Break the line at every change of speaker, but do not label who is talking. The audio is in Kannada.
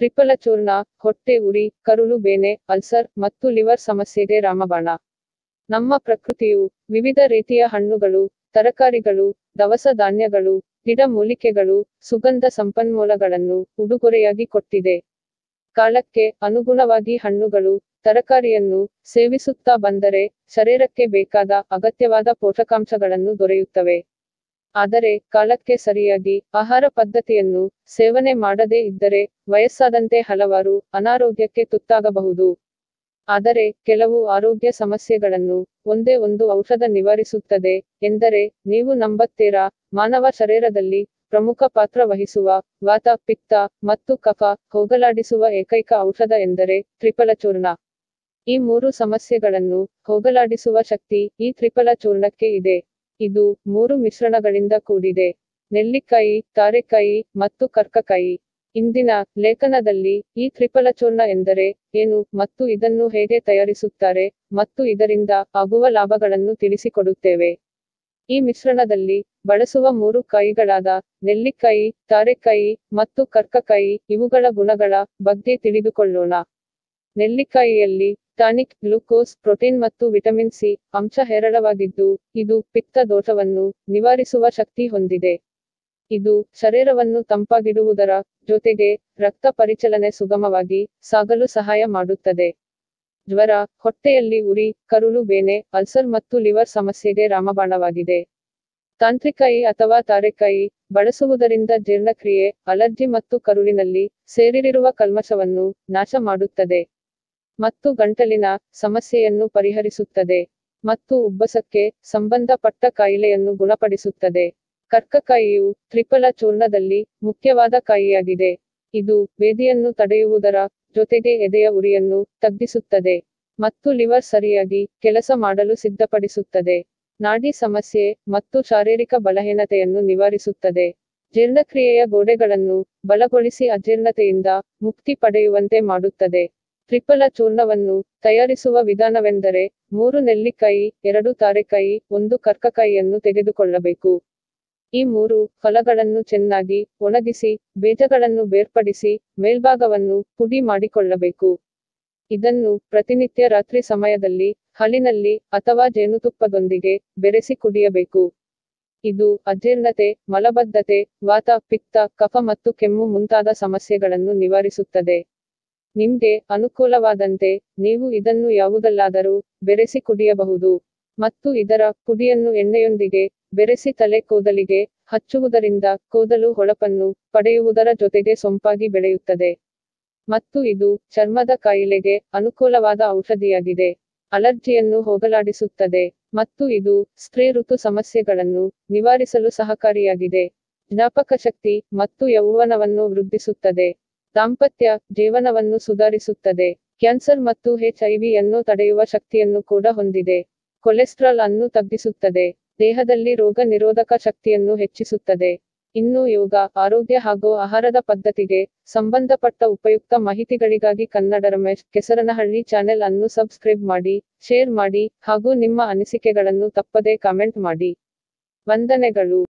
ತ್ರಿಫಲ ಚೂರ್ಣ ಹೊಟ್ಟೆ ಉರಿ ಕರುಳು ಬೇನೆ ಅಲ್ಸರ್ ಮತ್ತು ಲಿವರ್ ಸಮಸ್ಯೆಗೆ ರಾಮಬಾಣ ನಮ್ಮ ಪ್ರಕೃತಿಯು ವಿವಿಧ ರೀತಿಯ ಹಣ್ಣುಗಳು ತರಕಾರಿಗಳು ದವಸ ಧಾನ್ಯಗಳು ಗಿಡ ಮೂಲಿಕೆಗಳು ಸುಗಂಧ ಸಂಪನ್ಮೂಲಗಳನ್ನು ಉಡುಗೊರೆಯಾಗಿ ಕೊಟ್ಟಿದೆ ಕಾಲಕ್ಕೆ ಅನುಗುಣವಾಗಿ ಹಣ್ಣುಗಳು ತರಕಾರಿಯನ್ನು ಸೇವಿಸುತ್ತಾ ಬಂದರೆ ಶರೀರಕ್ಕೆ ಬೇಕಾದ ಅಗತ್ಯವಾದ ಪೋಷಕಾಂಶಗಳನ್ನು ದೊರೆಯುತ್ತವೆ ಆದರೆ ಕಾಲಕ್ಕೆ ಸರಿಯಾಗಿ ಆಹಾರ ಪದ್ಧತಿಯನ್ನು ಸೇವನೆ ಮಾಡದೇ ಇದ್ದರೆ ವಯಸ್ಸಾದಂತೆ ಹಲವಾರು ಅನಾರೋಗ್ಯಕ್ಕೆ ತುತ್ತಾಗಬಹುದು ಆದರೆ ಕೆಲವು ಆರೋಗ್ಯ ಸಮಸ್ಯೆಗಳನ್ನು ಒಂದೇ ಒಂದು ಔಷಧ ನಿವಾರಿಸುತ್ತದೆ ಎಂದರೆ ನೀವು ನಂಬುತ್ತೀರಾ ಮಾನವ ಶರೀರದಲ್ಲಿ ಪ್ರಮುಖ ಪಾತ್ರ ವಹಿಸುವ ವಾತ ಪಿತ್ತ ಮತ್ತು ಕಫ ಹೋಗಲಾಡಿಸುವ ಏಕೈಕ ಔಷಧ ಎಂದರೆ ತ್ರಿಫಲ ಚೂರ್ಣ ಈ ಮೂರು ಸಮಸ್ಯೆಗಳನ್ನು ಹೋಗಲಾಡಿಸುವ ಶಕ್ತಿ ಈ ತ್ರಿಫಲ ಚೂರ್ಣಕ್ಕೆ ಇದೆ ಇದು ಮೂರು ಮಿಶ್ರಣಗಳಿಂದ ಕೂಡಿದೆ ನೆಲ್ಲಿಕಾಯಿ ತಾರೆಕಾಯಿ ಮತ್ತು ಕರ್ಕಕಾಯಿ ಇಂದಿನ ಲೇಖನದಲ್ಲಿ ಈ ತ್ರಿಫಲ ಚೂರ್ಣ ಎಂದರೆ ಏನು ಮತ್ತು ಇದನ್ನು ಹೇಗೆ ತಯಾರಿಸುತ್ತಾರೆ ಮತ್ತು ಇದರಿಂದ ಆಗುವ ಲಾಭಗಳನ್ನು ತಿಳಿಸಿಕೊಡುತ್ತೇವೆ ಈ ಮಿಶ್ರಣದಲ್ಲಿ ಬಳಸುವ ಮೂರು ಕಾಯಿಗಳಾದ ನೆಲ್ಲಿಕಾಯಿ ತಾರೆಕಾಯಿ ಮತ್ತು ಕರ್ಕಕಾಯಿ ಇವುಗಳ ಗುಣಗಳ ಬಗ್ಗೆ ತಿಳಿದುಕೊಳ್ಳೋಣ ನೆಲ್ಲಿಕಾಯಿಯಲ್ಲಿ ಟಾನಿಕ್ ಗ್ಲೂಕೋಸ್ ಪ್ರೋಟೀನ್ ಮತ್ತು ವಿಟಮಿನ್ ಸಿ ಅಂಶ ಹೇರಳವಾಗಿದ್ದು ಇದು ಪಿತ್ತ ದೋಷವನ್ನು ನಿವಾರಿಸುವ ಶಕ್ತಿ ಹೊಂದಿದೆ ಇದು ಶರೀರವನ್ನು ತಂಪಾಗಿಡುವುದರ ಜೊತೆಗೆ ರಕ್ತ ಪರಿಚಲನೆ ಸುಗಮವಾಗಿ ಸಾಗಲು ಸಹಾಯ ಮಾಡುತ್ತದೆ ಜ್ವರ ಹೊಟ್ಟೆಯಲ್ಲಿ ಉರಿ ಕರುಳು ಬೇನೆ ಅಲ್ಸರ್ ಮತ್ತು ಲಿವರ್ ಸಮಸ್ಯೆಗೆ ರಾಮಬಾಣವಾಗಿದೆ ತಾಂತ್ರಿಕಾಯಿ ಅಥವಾ ತಾರೆಕಾಯಿ ಬಳಸುವುದರಿಂದ ಜೀರ್ಣಕ್ರಿಯೆ ಅಲರ್ಜಿ ಮತ್ತು ಕರುಳಿನಲ್ಲಿ ಸೇರಿರುವ ಕಲ್ಮಶವನ್ನು ನಾಶ ಮಾಡುತ್ತದೆ ಮತ್ತು ಗಂಟಲಿನ ಸಮಸ್ಯೆಯನ್ನು ಪರಿಹರಿಸುತ್ತದೆ ಮತ್ತು ಉಬ್ಬಸಕ್ಕೆ ಸಂಬಂಧಪಟ್ಟ ಕಾಯಿಲೆಯನ್ನು ಗುಣಪಡಿಸುತ್ತದೆ ಕರ್ಕಕಾಯಿಯು ತ್ರಿಫಲ ಚೂರ್ಣದಲ್ಲಿ ಮುಖ್ಯವಾದ ಕಾಯಿಯಾಗಿದೆ ಇದು ಬೇದಿಯನ್ನು ತಡೆಯುವುದರ ಜೊತೆಗೆ ಎದೆಯ ಉರಿಯನ್ನು ತಗ್ಗಿಸುತ್ತದೆ ಮತ್ತು ಲಿವರ್ ಸರಿಯಾಗಿ ಕೆಲಸ ಮಾಡಲು ಸಿದ್ಧಪಡಿಸುತ್ತದೆ ನಾಡಿ ಸಮಸ್ಯೆ ಮತ್ತು ಶಾರೀರಿಕ ಬಲಹೀನತೆಯನ್ನು ನಿವಾರಿಸುತ್ತದೆ ಜೀರ್ಣಕ್ರಿಯೆಯ ಗೋಡೆಗಳನ್ನು ಬಲಗೊಳಿಸಿ ಅಜೀರ್ಣತೆಯಿಂದ ಮುಕ್ತಿ ಪಡೆಯುವಂತೆ ಮಾಡುತ್ತದೆ ತ್ರಿಫಲ ಚೂರ್ಣವನ್ನು ತಯಾರಿಸುವ ವಿಧಾನವೆಂದರೆ ಮೂರು ನೆಲ್ಲಿಕಾಯಿ ಎರಡು ತಾರೆಕಾಯಿ ಒಂದು ಕರ್ಕಕಾಯಿಯನ್ನು ತೆಗೆದುಕೊಳ್ಳಬೇಕು ಈ ಮೂರು ಫಲಗಳನ್ನು ಚೆನ್ನಾಗಿ ಒಣಗಿಸಿ ಬೀಜಗಳನ್ನು ಬೇರ್ಪಡಿಸಿ ಮೇಲ್ಭಾಗವನ್ನು ಪುಡಿ ಮಾಡಿಕೊಳ್ಳಬೇಕು ಇದನ್ನು ಪ್ರತಿನಿತ್ಯ ರಾತ್ರಿ ಸಮಯದಲ್ಲಿ ಹಾಲಿನಲ್ಲಿ ಅಥವಾ ಜೇನುತುಪ್ಪದೊಂದಿಗೆ ಬೆರೆಸಿ ಕುಡಿಯಬೇಕು ಇದು ಅಜೀರ್ಣತೆ ಮಲಬದ್ಧತೆ ವಾತ ಪಿತ್ತ ಕಫ ಮತ್ತು ಕೆಮ್ಮು ಮುಂತಾದ ಸಮಸ್ಯೆಗಳನ್ನು ನಿವಾರಿಸುತ್ತದೆ ನಿಮ್ಗೆ ಅನುಕೂಲವಾದಂತೆ ನೀವು ಇದನ್ನು ಯಾವುದಲ್ಲಾದರೂ ಬೆರೆಸಿ ಕುಡಿಯಬಹುದು ಮತ್ತು ಇದರ ಪುಡಿಯನ್ನು ಎಣ್ಣೆಯೊಂದಿಗೆ ಬೆರೆಸಿ ತಲೆ ಕೂದಲಿಗೆ ಹಚ್ಚುವುದರಿಂದ ಕೂದಲು ಹೊಳಪನ್ನು ಪಡೆಯುವುದರ ಜೊತೆಗೆ ಸೊಂಪಾಗಿ ಬೆಳೆಯುತ್ತದೆ ಮತ್ತು ಇದು ಚರ್ಮದ ಕಾಯಿಲೆಗೆ ಅನುಕೂಲವಾದ ಔಷಧಿಯಾಗಿದೆ ಅಲರ್ಜಿಯನ್ನು ಹೋಗಲಾಡಿಸುತ್ತದೆ ಮತ್ತು ಇದು ಸ್ತ್ರೀ ಋತು ಸಮಸ್ಯೆಗಳನ್ನು ನಿವಾರಿಸಲು ಸಹಕಾರಿಯಾಗಿದೆ ಜ್ಞಾಪಕ ಶಕ್ತಿ ಮತ್ತು ಯೌವನವನ್ನು ವೃದ್ಧಿಸುತ್ತದೆ ದಾಂಪತ್ಯ ಜೀವನವನ್ನು ಸುಧಾರಿಸುತ್ತದೆ ಕ್ಯಾನ್ಸರ್ ಮತ್ತು ಎಚ್ಐವಿಯನ್ನು ತಡೆಯುವ ಶಕ್ತಿಯನ್ನು ಕೂಡ ಹೊಂದಿದೆ ಕೊಲೆಸ್ಟ್ರಾಲ್ ಅನ್ನು ತಗ್ಗಿಸುತ್ತದೆ ದೇಹದಲ್ಲಿ ರೋಗ ನಿರೋಧಕ ಶಕ್ತಿಯನ್ನು ಹೆಚ್ಚಿಸುತ್ತದೆ ಇನ್ನು ಯೋಗ ಆರೋಗ್ಯ ಹಾಗೂ ಆಹಾರದ ಪದ್ಧತಿಗೆ ಸಂಬಂಧಪಟ್ಟ ಉಪಯುಕ್ತ ಮಾಹಿತಿಗಳಿಗಾಗಿ ಕನ್ನಡ ರಮೇಶ್ ಕೆಸರನಹಳ್ಳಿ ಚಾನೆಲ್ ಅನ್ನು ಸಬ್ಸ್ಕ್ರೈಬ್ ಮಾಡಿ ಶೇರ್ ಮಾಡಿ ಹಾಗೂ ನಿಮ್ಮ ಅನಿಸಿಕೆಗಳನ್ನು ತಪ್ಪದೇ ಕಾಮೆಂಟ್ ಮಾಡಿ ವಂದನೆಗಳು